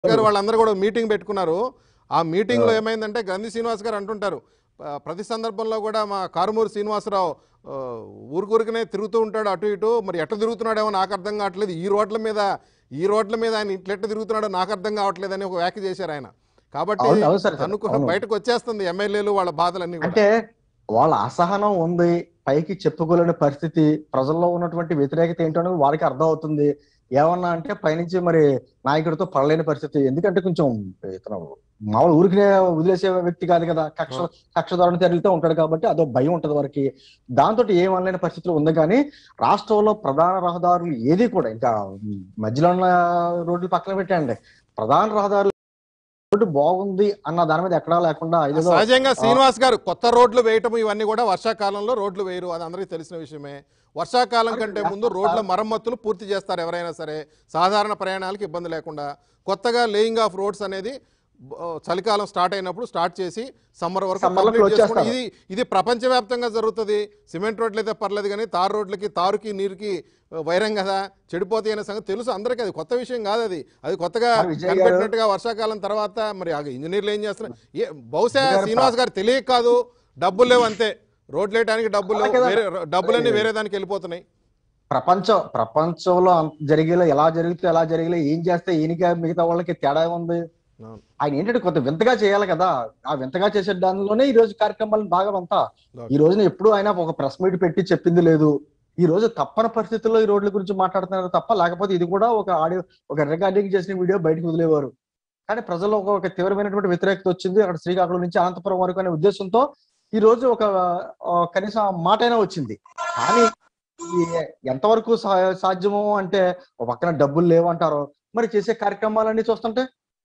గారు వాళ్ళందరూ కూడా మీటింగ్ పెట్టుకున్నారు ఆ మీటింగ్ లో ఏమైందంటే గంధి శ్రీనివాస్ గారు అంటుంటారు "ఆ, ప్రతి సందర్భంలో కూడా మా కారుమూరి శ్రీనివాసరావు ఆ, ఊరికూరికనే తిరుగుతూ ఉంటాడు అటు ఇటు మరి ఎట్లా తిరుగుతున్నాడేమో నాకు అర్థం కావట్లేదు ఈ రోడ్ల మీద ఈ రోడ్ల మీద ఆయన ఇట్లా ఎట్లా తిరుగుతున్నాడో నాకు అర్థం కావట్లేదు అని ఒక వ్యాఖ్య చేశారు ఆయన కాబట్టి అవును, అవును సార్, సార్, అనుకున్న అవును. బయటకు వచ్చేస్తుంది ఎమ్మెల్యేలు వాళ్ళ బాధలన్నీ కూడా అంటే వాళ్ళ అసహనం ఉంది పైకి చెప్పుకోలేని పరిస్థితి ప్రజల్లో ఉన్నటువంటి వ్యతిరేకత ఏంటో అనేది వారికి అర్థం అవుతుంది ఏమన్నా అంటే పైనుంచి మరి నాయకుడితో పడలేని పరిస్థితి ఎందుకంటే కొంచెం ఇతను మామూలు ఊరికినే వదిలేసే వ్యక్తి కాదు కదా కక్ష కక్షదారుని తెరలితో ఉంటాడు కాబట్టి అదో భయం ఉంటది వారికి దాంతో ఏమనలేని పరిస్థితులు ఉంది కానీ రాష్ట్రంలో ప్రధాన రహదారులు ఏది కూడా ఇంకా మధ్యలో ఉన్న రోడ్లు పక్కన పెట్టండి ప్రధాన రహదారులు రోడ్డు బాగుంది అన్న దాని మీద ఎక్కడా లేకుండా ఏదో సహజంగా శ్రీనివాస్ గారు కొత్త రోడ్లు వేయటం ఇవన్నీ కూడా వర్షాకాలంలో రోడ్లు వేయరు అది అందరికీ తెలిసిన విషయమే వర్షాకాలం కంటే ముందు రోడ్ల మరమ్మతులు పూర్తి చేస్తారు ఎవరైనా సరే సాధారణ ప్రయాణాలకు ఇబ్బంది లేకుండా కొత్తగా లేయింగ్ ఆఫ్ రోడ్స్ అనేది బ- చలికాలం స్టార్ట్ అయినప్పుడు స్టార్ట్ చేసి సమ్మర్ వరకు Summer లో కంప్లీట్ close చేసుకుంటాం. చేస్తారు. ఇది ఇది ప్రపంచవ్యాప్తంగా జరుగుతుంది సిమెంట్ రోడ్లు అయితే పర్లేదు కానీ తారు రోడ్లకి తారుకి నీరుకి వైరం కదా చెడిపోతాయి అనే సంగతి తెలుసు అందరికీ అది కొత్త విషయం కాదు అది అది కొత్తగా మరి విజయ్ గారు- కనిపెట్టినట్టుగా వర్షాకాలం తర్వాత మరి ఆ ఇంజనీర్లు ఏం చేస్తున్నారు ఏ బహుశా విజయ్ గారు శ్రీనివాస్ గారు తెలియక కాదు డబ్బులు లేవు అంతే రోడ్లు వేయడానికి డబ్బులు లేవు అలాగే కదా. వేరే డబ్బులన్నీ వేరే దానికి వెళ్ళిపోతున్నాయి ప్రపంచం ప్రపంచంలో అంత జరిగేలా ఎలా జరిగితే ఎలా జరిగేలా ఏం చేస్తే ఈయనకి మిగతా వాళ్ళకి తేడా ఉంది అవును. ఆయన ఏంటంటే కొంత వింతగా చేయాలి కదా ఆ వింతగా చేసే దానిలోనే ఈ రోజు కార్యక్రమాలు భాగం అంతా ఈ రోజున ఎప్పుడు ఆయన ఒక ప్రెస్ మీట్ పెట్టి చెప్పింది లేదు ఈ రోజు తప్పని పరిస్థితుల్లో ఈ రోడ్ల గురించి మాట్లాడుతున్నారు తప్ప లేకపోతే ఇది కూడా ఒక ఆడియో ఒక రికార్డింగ్ చేసిన వీడియో బయటకు వదిలేవారు కానీ ప్రజల్లో ఒక ఒక తీవ్రమైనటువంటి వ్యతిరేకత వచ్చింది అక్కడ శ్రీకాకుళం నుంచి అనంతపురం వరకు అనే ఉద్దేశంతో ఈ రోజు ఒక ఆ, కనీసం ఆ మాట అయినా వచ్చింది కానీ ఈ ఎంతవరకు సా- సాధ్యము అంటే ఒక పక్కన డబ్బులు లేవంటారు మరి చేసే కార్యక్రమాలన్నీ చూస్తుంటే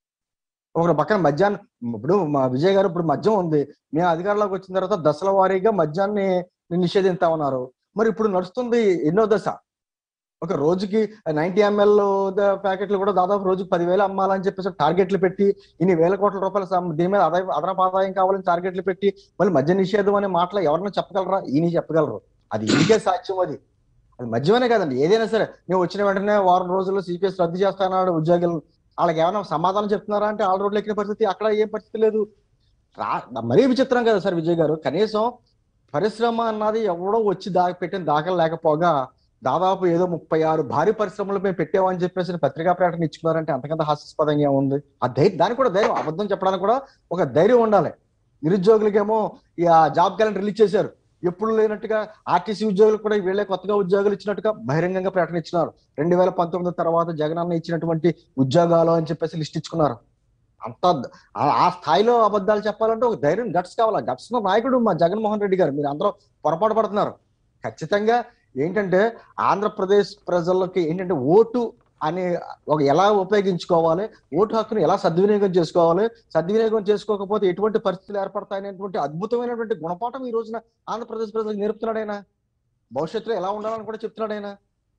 ఒక పక్కన మద్యాన్ని ఇప్పుడు మా విజయ్ గారు ఇప్పుడు మద్యం ఉంది మేము అధికారంలోకి వచ్చిన తర్వాత దశల వారీగా మద్యాన్ని నిషేధిస్తామన్నారు మరి ఇప్పుడు నడుస్తుంది ఎన్నో దశ ఒక రోజుకి నైన్టీ ఎంఎల్ ప్యాకెట్లు కూడా దాదాపు రోజుకి పదివేలు అమ్మాలని చెప్పేసి టార్గెట్లు పెట్టి ఇన్ని వేల కోట్ల రూపాయల సం- దీని మీద ఆదాయం అదనపు ఆదాయం కావాలని టార్గెట్లు పెట్టి మళ్ళీ మద్య నిషేధం అనే మాటలు ఎవరైనా చెప్పగలరా ఈయన చెప్పగలరు అది ఈయనకే సాధ్యం అది అది మద్యమనే కాదండి ఏదైనా సరే నేను వచ్చిన వెంటనే వారం రోజుల్లో సిపిఎస్ రద్దు చేస్తానన్నాడు ఉద్యోగులు వాళ్ళకి ఏమైనా సమాధానం చెప్తున్నారా అంటే ఆల్ రోడ్లు ఎక్కిన పరిస్థితి అక్కడ ఏం పరిస్థితి లేదు రా మరీ విచిత్రం కదా సార్ విజయ్ గారు కనీసం పరిశ్రమ అన్నది ఎవడో వచ్చి దా పెట్టిన దాఖలు లేకపోగా దాదాపు ఏదో ముప్పై ఆరు భారీ పరిశ్రమలు మేము పెట్టామని చెప్పేసి పత్రికా ప్రకటన ఇచ్చుకున్నారంటే అంతకంత హాస్యాస్పదంగా ఉంది ఆ ధైర్యం దానికి కూడా ధైర్యం అబద్ధం చెప్పడానికి కూడా ఒక ధైర్యం ఉండాలి నిరుద్యోగులకేమో ఈ ఆ జాబ్ క్యాలెండర్ రిలీజ్ చేశారు ఎప్పుడు లేనట్టుగా ఆర్టీసీ ఉద్యోగులు కూడా వీళ్ళే కొత్తగా ఉద్యోగాలు ఇచ్చినట్టుగా బహిరంగంగా ప్రకటన ఇచ్చినారు రెండు వేల పంతొమ్మిది తర్వాత జగనన్న ఇచ్చినటువంటి ఉద్యోగాలు అని చెప్పేసి లిస్ట్ ఇచ్చుకున్నారు అంత ఆ- ఆ స్థాయిలో అబద్ధాలు చెప్పాలంటే ఒక ధైర్యం గట్స్ కావాలి గట్స్ ఉన్న నాయకుడు మా జగన్మోహన్ రెడ్డి గారు మీరు అందరూ పొరపాటు పడుతున్నారు ఖచ్చితంగా ఏంటంటే ఆంధ్రప్రదేశ్ ప్రజలకి ఏంటంటే ఓటు అనే ఒక ఎలా ఉపయోగించుకోవాలి ఓటు హక్కును ఎలా సద్వినియోగం చేసుకోవాలి సద్వినియోగం చేసుకోకపోతే ఎటువంటి పరిస్థితులు ఏర్పడతాయనేటువంటి అద్భుతమైనటువంటి గుణపాఠం ఈ రోజున ఆంధ్రప్రదేశ్ ప్రజలకు నేర్పుతున్నాడు ఆయన భవిష్యత్తులో ఎలా ఉండాలని కూడా చెప్తున్నాడు ఆయన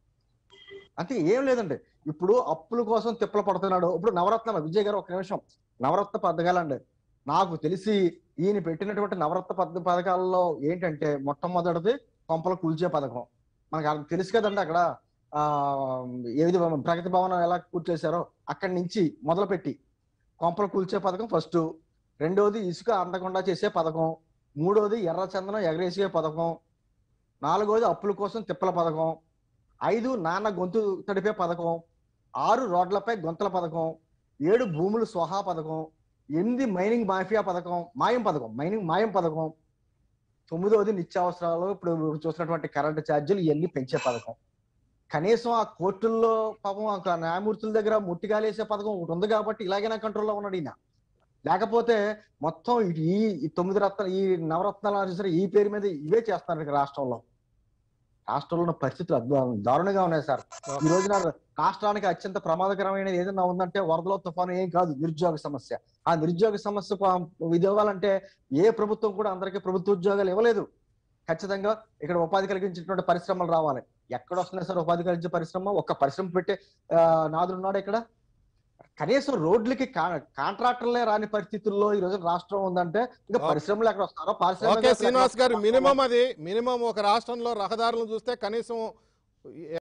అంటే ఏం లేదండి ఇప్పుడు అప్పుల కోసం తిప్పలు పడుతున్నాడు ఇప్పుడు నవరత్న విజయ్ గారు ఒక నిమిషం నవరత్న పథకాలండి నాకు తెలిసి ఈయన పెట్టినటువంటి నవరత్న పథ పథకాలలో ఏంటంటే మొట్టమొదటిది కొంపలు కూల్చే పథకం మనకు అక్కడ తెలుసు కదండి అక్కడ ఆ ఏది ప్రగతి భవనం ఎలా కూర్చేశారో అక్కడి నుంచి మొదలుపెట్టి కొంపలు కూల్చే పథకం ఫస్ట్ రెండోది ఇసుక అందకుండా చేసే పథకం మూడోది ఎర్ర చందనం ఎగరేసే పథకం నాలుగోది అప్పుల కోసం తిప్పల పథకం ఐదు నాన్న గొంతు తడిపే పథకం ఆరు రోడ్లపై గొంతల పథకం ఏడు భూములు స్వహా పథకం ఎనిమిది మైనింగ్ మాఫియా పథకం మాయం పథకం మైనింగ్ మాయం పథకం తొమ్మిదవది నిత్యావసరాలు ఇప్పుడు చూసినటువంటి కరెంటు ఛార్జీలు ఇవన్నీ పెంచే పథకం కనీసం ఆ కోర్టుల్లో పాపం ఆ న్యాయమూర్తుల దగ్గర ముట్టిగాలేసే పథకం ఒకటి ఉంది కాబట్టి ఇలాగైనా కంట్రోల్లో ఉన్నాడు ఈయన లేకపోతే మొత్తం ఇటు ఈ ఈ తొమ్మిది రత్నాలు ఈ నవరత్నాలు అని సరే ఈ పేరు మీద ఇవే చేస్తున్నారు ఇక్కడ రాష్ట్రంలో రాష్ట్రంలో ఉన్న పరిస్థితులు అద్భుతం దారుణంగా ఉన్నాయి సార్ ఈ రోజున రాష్ట్రానికి అత్యంత ప్రమాదకరమైనది ఏదైనా ఉందంటే వరదలో తుఫాను ఏం కాదు నిరుద్యోగ సమస్య ఆ నిరుద్యోగ సమస్య ఇది ఇవ్వాలంటే ఏ ప్రభుత్వం కూడా అందరికీ ప్రభుత్వ ఉద్యోగాలు ఇవ్వలేదు ఖచ్చితంగా ఇక్కడ ఉపాధి కలిగించేటువంటి పరిశ్రమలు రావాలి ఎక్కడ వస్తున్నాయి సార్ ఉపాధి కలిగించే పరిశ్రమ ఒక్క పరిశ్రమ పెట్టే ఆ, నాదుడు ఉన్నాడు ఇక్కడ కనీసం రోడ్లకి కా- కాంట్రాక్టర్లే రాని పరిస్థితుల్లో ఈ రోజు రాష్ట్రం ఉందంటే ఇంకా ఓకే. పరిశ్రమలు ఎక్కడ వస్తారో ఓకే పారిశ్రామికవేత్తలు ఎక్కడ శ్రీనివాస్ గారు వస్తారో మినిమం అది మినిమం ఒక రాష్ట్రంలో రహదారులను చూస్తే కనీసం